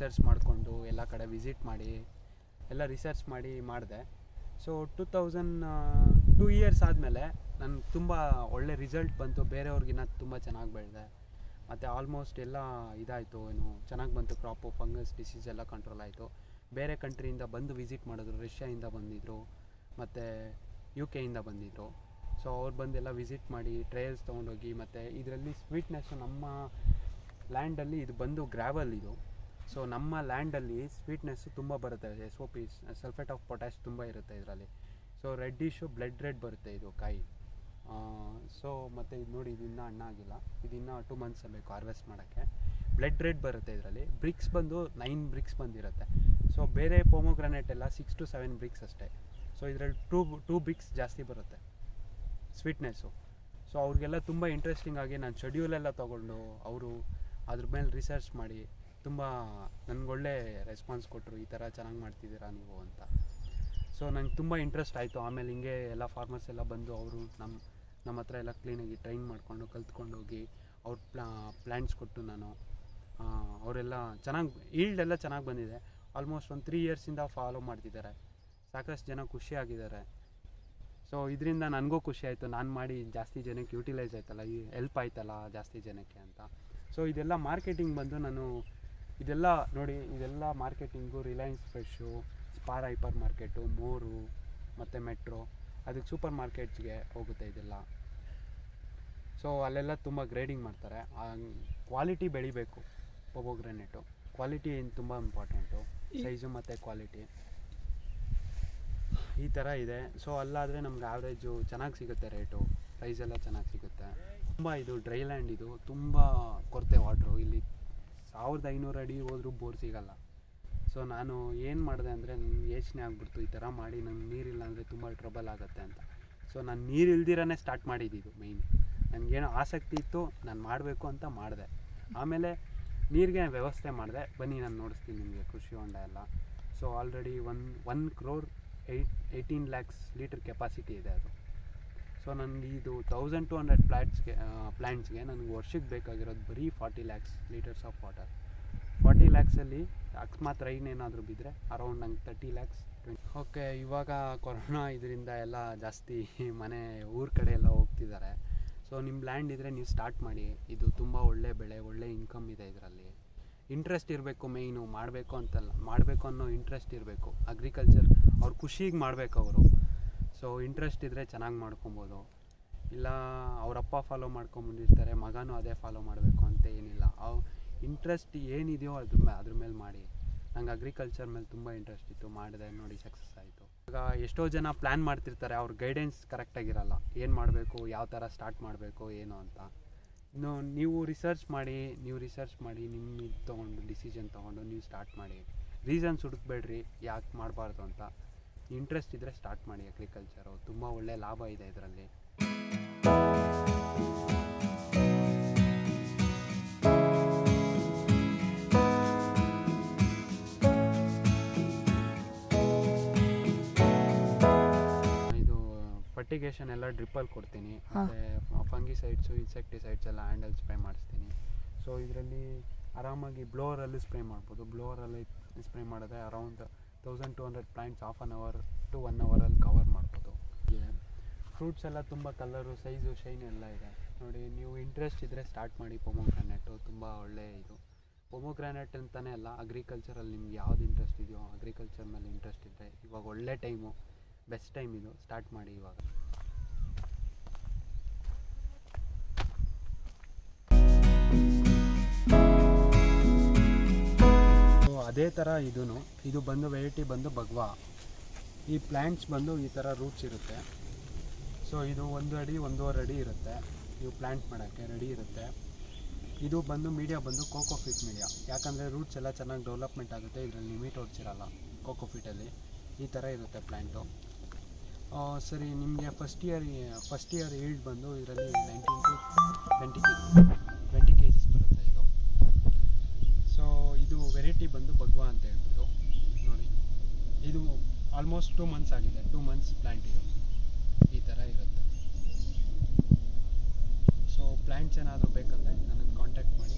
research ಮಾಡಿಕೊಂಡು ಎಲ್ಲ ಕಡೆ ವಿಸಿಟ್ ಮಾಡಿ ಎಲ್ಲ ರಿಸರ್ಚ್ ಮಾಡಿ ಮಾಡಿದೆ so two thousand two years ಆದಮೇಲೆ ನನಗೆ ತುಂಬ ಒಳ್ಳೆ ರಿಸಲ್ಟ್ ಬಂತು ಬೇರೆಯವ್ರಿಗಿನ್ನ ತುಂಬ ಚೆನ್ನಾಗಿ ಬೆಳೆದೆ ಮತ್ತು ಆಲ್ಮೋಸ್ಟ್ ಎಲ್ಲ ಇದಾಯಿತು ಏನು ಚೆನ್ನಾಗಿ ಬಂತು ಕ್ರಾಪು ಫಂಗಸ್ ಡಿಸೀಸ್ ಎಲ್ಲ ಕಂಟ್ರೋಲ್ ಆಯಿತು ಬೇರೆ ಕಂಟ್ರಿಯಿಂದ ಬಂದು ವಿಸಿಟ್ ಮಾಡಿದ್ರು ರಷ್ಯಾಯಿಂದ ಬಂದಿದ್ದರು ಮತ್ತು ಯು ಕೆಯಿಂದ ಬಂದಿದ್ದರು ಸೊ ಅವ್ರು ಬಂದೆಲ್ಲ ವಿಸಿಟ್ ಮಾಡಿ ಟ್ರಯಲ್ಸ್ ತೊಗೊಂಡೋಗಿ ಮತ್ತು ಇದರಲ್ಲಿ ಸ್ವೀಟ್ನೆಸ್ಸು ನಮ್ಮ ಲ್ಯಾಂಡಲ್ಲಿ ಇದು ಬಂದು ಗ್ರಾವಲ್ ಇದು ಸೊ ನಮ್ಮ ಲ್ಯಾಂಡಲ್ಲಿ ಸ್ವೀಟ್ನೆಸ್ಸು ತುಂಬ ಬರುತ್ತೆ S O P sulphate of potash ತುಂಬ ಇರುತ್ತೆ ಇದರಲ್ಲಿ ಸೊ ರೆಡ್ಡಿಶು ಬ್ಲಡ್ ರೆಡ್ ಬರುತ್ತೆ ಇದು ಕಾಯಿ ಸೊ ಮತ್ತು ಇದು ನೋಡಿ ಇದು ಇನ್ನೂ ಹಣ್ಣಾಗಿಲ್ಲ ಆಗಿಲ್ಲ ಇದು ಇನ್ನೂ ಟೂ ಮಂತ್ಸ್ ಬೇಕು ಹಾರ್ವೆಸ್ಟ್ ಮಾಡೋಕ್ಕೆ ಬ್ಲಡ್ ರೆಡ್ ಬರುತ್ತೆ ಇದರಲ್ಲಿ ಬ್ರಿಕ್ಸ್ ಬಂದು ನೈನ್ ಬ್ರಿಕ್ಸ್ ಬಂದಿರುತ್ತೆ ಸೊ ಬೇರೆ ಪೋಮೋಗ್ರಾನೇಟ್ ಎಲ್ಲ ಸಿಕ್ಸ್ ಟು ಸೆವೆನ್ ಬ್ರಿಕ್ಸ್ ಅಷ್ಟೇ ಸೊ ಇದರಲ್ಲಿ ಟೂ ಟೂ ಬ್ರಿಕ್ಸ್ ಜಾಸ್ತಿ ಬರುತ್ತೆ ಸ್ವೀಟ್ನೆಸ್ಸು ಸೊ ಅವ್ರಿಗೆಲ್ಲ ತುಂಬ ಇಂಟ್ರೆಸ್ಟಿಂಗ್ ಆಗಿ ನಾನು ಶೆಡ್ಯೂಲೆಲ್ಲ ತೊಗೊಂಡು ಅವರು ಅದ್ರ ಮೇಲೆ ರಿಸರ್ಚ್ ಮಾಡಿ ತುಂಬ ನನಗೊಳ್ಳೆ ರೆಸ್ಪಾನ್ಸ್ ಕೊಟ್ಟರು ಈ ಥರ ಚೆನ್ನಾಗಿ ಮಾಡ್ತಿದ್ದೀರಾ ನೀವು ಅಂತ ಸೊ ನಂಗೆ ತುಂಬ ಇಂಟ್ರೆಸ್ಟ್ ಆಯಿತು ಆಮೇಲೆ ಹಿಂಗೆ ಎಲ್ಲ ಫಾರ್ಮರ್ಸ್ ಎಲ್ಲ ಬಂದು ಅವರು ನಮ್ಮ ನಮ್ಮ ಹತ್ರ ಎಲ್ಲ ಕ್ಲೀನಾಗಿ ಟ್ರೈನ್ ಮಾಡಿಕೊಂಡು ಕಲ್ತ್ಕೊಂಡು ಹೋಗಿ ಅವ್ರ ಪ್ಲಾ ಪ್ಲ್ಯಾಂಟ್ಸ್ ಕೊಟ್ಟು ನಾನು ಆ, ಅವರೆಲ್ಲ ಚೆನ್ನಾಗಿ ಈಲ್ಡ್ ಎಲ್ಲ ಚೆನ್ನಾಗಿ ಬಂದಿದೆ ಆಲ್ಮೋಸ್ಟ್ ಒಂದು ತ್ರೀ ಇಯರ್ಸಿಂದ ಫಾಲೋ ಮಾಡ್ತಿದ್ದಾರೆ ಸಾಕಷ್ಟು ಜನ ಖುಷಿಯಾಗಿದ್ದಾರೆ ಸೊ ಇದರಿಂದ ನನಗೂ ಖುಷಿ ಆಯಿತು ನಾನು ಮಾಡಿ ಜಾಸ್ತಿ ಜನಕ್ಕೆ ಯೂಟಿಲೈಸ್ ಆಯ್ತಲ್ಲ ಈ ಹೆಲ್ಪ್ ಆಯ್ತಲ್ಲ ಜಾಸ್ತಿ ಜನಕ್ಕೆ ಅಂತ ಸೊ ಇದೆಲ್ಲ ಮಾರ್ಕೆಟಿಂಗ್ ಬಂದು ನಾನು ಇದೆಲ್ಲ ನೋಡಿ ಇದೆಲ್ಲ marketing Reliance fresh Spar hyper market More ಮತ್ತು ಮೆಟ್ರೋ ಅದಕ್ಕೆ ಸೂಪರ್ ಮಾರ್ಕೆಟ್ಸ್ಗೆ ಹೋಗುತ್ತೆ ಇದೆಲ್ಲ ಸೊ ಅಲ್ಲೆಲ್ಲ ತುಂಬ ಗ್ರೇಡಿಂಗ್ ಮಾಡ್ತಾರೆ ಕ್ವಾಲಿಟಿ ಬೆಳಿಬೇಕು ಪೊಬೋಗ್ರೆನೇಟು ಕ್ವಾಲಿಟಿ ತುಂಬ ಇಂಪಾರ್ಟೆಂಟು ಸೈಜು ಮತ್ತು ಕ್ವಾಲಿಟಿ ಈ ಥರ ಇದೆ ಸೊ ಅಲ್ಲಾದರೆ ನಮ್ಗೆ ಆವ್ರೇಜು ಚೆನ್ನಾಗಿ ಸಿಗುತ್ತೆ ರೇಟು ಪ್ರೈಸ್ ಎಲ್ಲ ಚೆನ್ನಾಗಿ ಸಿಗುತ್ತೆ ತುಂಬ ಇದು ಡ್ರೈ ಲ್ಯಾಂಡ್ ಇದು ತುಂಬ ಕೊರತೆ ವಾಟ್ರು ಇಲ್ಲಿ ಸಾವಿರದ ಐನೂರು ಅಡಿ ಹೋದ್ರೂ ಬೋರ್ ಸಿಗಲ್ಲ ಸೊ ನಾನು ಏನು ಮಾಡಿದೆ ಅಂದರೆ ನನಗೆ ಯೋಚನೆ ಆಗ್ಬಿಡ್ತು ಈ ಥರ ಮಾಡಿ ನಂಗೆ ನೀರಿಲ್ಲ ಅಂದರೆ ತುಂಬ ಟ್ರಬಲ್ ಆಗುತ್ತೆ ಅಂತ ಸೊ ನಾನು ನೀರು ಇಲ್ದಿರನೇ ಸ್ಟಾರ್ಟ್ ಮಾಡಿದ್ದು ಮೈನ್ ನನಗೇನೋ ಆಸಕ್ತಿ ಇತ್ತು ನಾನು ಮಾಡಬೇಕು ಅಂತ ಮಾಡಿದೆ ಆಮೇಲೆ ನೀರಿಗೆ ವ್ಯವಸ್ಥೆ ಮಾಡಿದೆ ಬನ್ನಿ ನಾನು ನೋಡಿಸ್ತೀನಿ ನಿಮಗೆ ಕೃಷಿ ಹೊಂಡ ಎಲ್ಲ so already one one crore eight eighteen lakhs litre capacity ಇದೆ ಅದು ಸೊ ನನಗೆ ಇದು ತೌಸಂಡ್ ಟು ಹಂಡ್ರೆಡ್ ಪ್ಲ್ಯಾಟ್ಸ್ಗೆ ಪ್ಲ್ಯಾಂಟ್ಸ್ಗೆ ನನಗೆ ವರ್ಷಕ್ಕೆ ಬೇಕಾಗಿರೋದು ಬರೀ forty lakhs litres of water forty ಲ್ಯಾಕ್ಸಲ್ಲಿ ಅಕಸ್ಮಾತ್ ರೈನ್ ಏನಾದರೂ ಬಿದ್ದರೆ ಅರೌಂಡ್ ನಂಗೆ ತರ್ಟಿ ಲ್ಯಾಕ್ಸ್ ಓಕೆ ಇವಾಗ ಕೊರೋನಾ ಇದರಿಂದ ಎಲ್ಲ ಜಾಸ್ತಿ ಮನೆ ಊರ ಕಡೆ ಎಲ್ಲ ಹೋಗ್ತಿದ್ದಾರೆ ಸೊ ನಿಮ್ಮ ಲ್ಯಾಂಡ್ ಇದ್ದರೆ ನೀವು ಸ್ಟಾರ್ಟ್ ಮಾಡಿ ಇದು ತುಂಬ ಒಳ್ಳೆ ಬೆಳೆ ಒಳ್ಳೆ ಇನ್ಕಮ್ ಇದೆ ಇದರಲ್ಲಿ ಇಂಟ್ರೆಸ್ಟ್ ಇರಬೇಕು ಮೇಯ್ನು ಮಾಡಬೇಕು ಅಂತಲ್ಲ ಮಾಡಬೇಕು ಅನ್ನೋ ಇಂಟ್ರೆಸ್ಟ್ ಇರಬೇಕು ಅಗ್ರಿಕಲ್ಚರ್ ಅವ್ರ ಖುಷಿಗೆ ಮಾಡಬೇಕು ಅವರು ಸೊ ಇಂಟ್ರೆಸ್ಟ್ ಇದ್ದರೆ ಚೆನ್ನಾಗಿ ಮಾಡ್ಕೊಬೋದು ಇಲ್ಲ ಅವರಪ್ಪ ಫಾಲೋ ಮಾಡ್ಕೊಂಬಂದಿರ್ತಾರೆ ಮಗನೂ ಅದೇ ಫಾಲೋ ಮಾಡಬೇಕು ಅಂತ ಏನಿಲ್ಲ ಅವ್ ಇಂಟ್ರೆಸ್ಟ್ ಏನಿದೆಯೋ ಅದ್ರ ಮೇ ಅದ್ರ ಮೇಲೆ ಮಾಡಿ ನಂಗೆ ಅಗ್ರಿಕಲ್ಚರ್ ಮೇಲೆ ತುಂಬ ಇಂಟ್ರೆಸ್ಟ್ ಇತ್ತು ಮಾಡಿದೆ ನೋಡಿ ಸಕ್ಸಸ್ ಆಯಿತು ಈಗ ಎಷ್ಟೋ ಜನ ಪ್ಲ್ಯಾನ್ ಮಾಡ್ತಿರ್ತಾರೆ ಅವ್ರ ಗೈಡೆನ್ಸ್ ಕರೆಕ್ಟಾಗಿರಲ್ಲ ಏನು ಮಾಡಬೇಕು ಯಾವ ಥರ ಸ್ಟಾರ್ಟ್ ಮಾಡಬೇಕು ಏನು ಅಂತ ಇನ್ನು ನೀವು ರಿಸರ್ಚ್ ಮಾಡಿ ನೀವು ರಿಸರ್ಚ್ ಮಾಡಿ ನಿಮ್ಮ ಇದು ತೊಗೊಂಡು ಡಿಸಿಷನ್ ತೊಗೊಂಡು ನೀವು ಸ್ಟಾರ್ಟ್ ಮಾಡಿ ರೀಸನ್ಸ್ ಹುಡುಕ್ಬೇಡ್ರಿ ಯಾಕೆ ಮಾಡಬಾರ್ದು ಅಂತ ಇಂಟ್ರೆಸ್ಟ್ ಇದ್ದರೆ ಸ್ಟಾರ್ಟ್ ಮಾಡಿ ಅಗ್ರಿಕಲ್ಚರು ತುಂಬ ಒಳ್ಳೆ ಲಾಭ ಇದೆ ಇದರಲ್ಲಿ ಇದು ಫರ್ಟಿಗೇಷನ್ ಎಲ್ಲ ಡ್ರಿಪ್ಪಲ್ಲಿ ಕೊಡ್ತೀನಿ ಮತ್ತು ಫಂಗಿಸೈಡ್ಸು ಇನ್ಸೆಕ್ಟಿಸೈಡ್ಸ್ ಎಲ್ಲ ಹ್ಯಾಂಡಲ್ ಸ್ಪ್ರೇ ಮಾಡಿಸ್ತೀನಿ ಸೊ ಇದರಲ್ಲಿ ಆರಾಮಾಗಿ ಬ್ಲೋವರಲ್ಲಿ ಸ್ಪ್ರೇ ಮಾಡ್ಬೋದು ಬ್ಲೋವರಲ್ಲಿ ಸ್ಪ್ರೇ ಮಾಡಿದ್ರೆ around thousand two hundred plants half an hour to one ಅವರಲ್ಲಿ ಕವರ್ ಮಾಡ್ಬೋದು ಫ್ರೂಟ್ಸ್ ಎಲ್ಲ ತುಂಬ ಕಲರು ಸೈಜು ಶೈನ್ ಎಲ್ಲ ಇದೆ ನೋಡಿ ನೀವು ಇಂಟ್ರೆಸ್ಟ್ ಇದ್ದರೆ ಸ್ಟಾರ್ಟ್ ಮಾಡಿ ಪೊಮೋಗ್ರಾನೆಟು ತುಂಬ ಒಳ್ಳೆ ಇದು ಪೊಮೋಗ್ರಾನೆಟ್ ಅಂತಲೇ ಅಲ್ಲ ಅಗ್ರಿಕಲ್ಚರಲ್ಲಿ ನಿಮ್ಗೆ ಯಾವ್ದು ಇಂಟ್ರೆಸ್ಟ್ ಇದೆಯೋ ಅಗ್ರಿಕಲ್ಚರ್ ಮೇಲೆ ಇಂಟ್ರೆಸ್ಟ್ ಇದ್ದರೆ ಇವಾಗ ಒಳ್ಳೆ ಟೈಮು ಬೆಸ್ಟ್ ಟೈಮ್ ಇದು ಸ್ಟಾರ್ಟ್ ಮಾಡಿ ಇವಾಗ ಸೊ ಅದೇ ಥರ ಇದೂ ಇದು ಬಂದು ವೆರೈಟಿ ಬಂದು ಭಗವಾ ಈ ಪ್ಲ್ಯಾಂಟ್ಸ್ ಬಂದು ಈ ಥರ ರೂಟ್ಸ್ ಇರುತ್ತೆ ಸೊ ಇದು ಒಂದು ಅಡಿ ಒಂದೂವರೆ ಅಡಿ ಇರುತ್ತೆ ಇವು ಪ್ಲ್ಯಾಂಟ್ ಮಾಡೋಕ್ಕೆ ರೆಡಿ ಇರುತ್ತೆ ಇದು ಬಂದು ಮೀಡಿಯಾ ಬಂದು ಕೋಕೋಫಿಟ್ ಮೀಡಿಯಾ ಯಾಕಂದರೆ ರೂಟ್ಸ್ ಎಲ್ಲ ಚೆನ್ನಾಗಿ ಡೆವಲಪ್ಮೆಂಟ್ ಆಗುತ್ತೆ ಇದರಲ್ಲಿ ನಿಮಿಟ್ ಹೊಡ್ಸಿರಲ್ಲ ಕೋಕೋಫಿಟಲ್ಲಿ ಈ ಥರ ಇರುತ್ತೆ ಪ್ಲ್ಯಾಂಟು ಸರಿ ನಿಮಗೆ first year first year yield ಬಂದು ಇದರಲ್ಲಿ nineteen to twenty K twenty K ಜಿಸ್ ಬರುತ್ತೆ ಇದು ಸೊ ಇದು ವೆರೈಟಿ ಬಂದು ಭಗವಾ ಅಂತ ಹೇಳ್ಬಿಟ್ಟು ನೋಡಿ ಇದು ಆಲ್ಮೋಸ್ಟ್ ಟೂ ಮಂತ್ಸ್ ಆಗಿದೆ ಟೂ ಮಂತ್ಸ್ ಪ್ಲ್ಯಾಂಟ್ ಇದು ಈ ಥರ ಇರುತ್ತೆ ಸೊ ಪ್ಲ್ಯಾಂಟ್ಸ್ ಏನಾದರೂ ಬೇಕಂದರೆ ನನಗೆ ಕಾಂಟ್ಯಾಕ್ಟ್ ಮಾಡಿ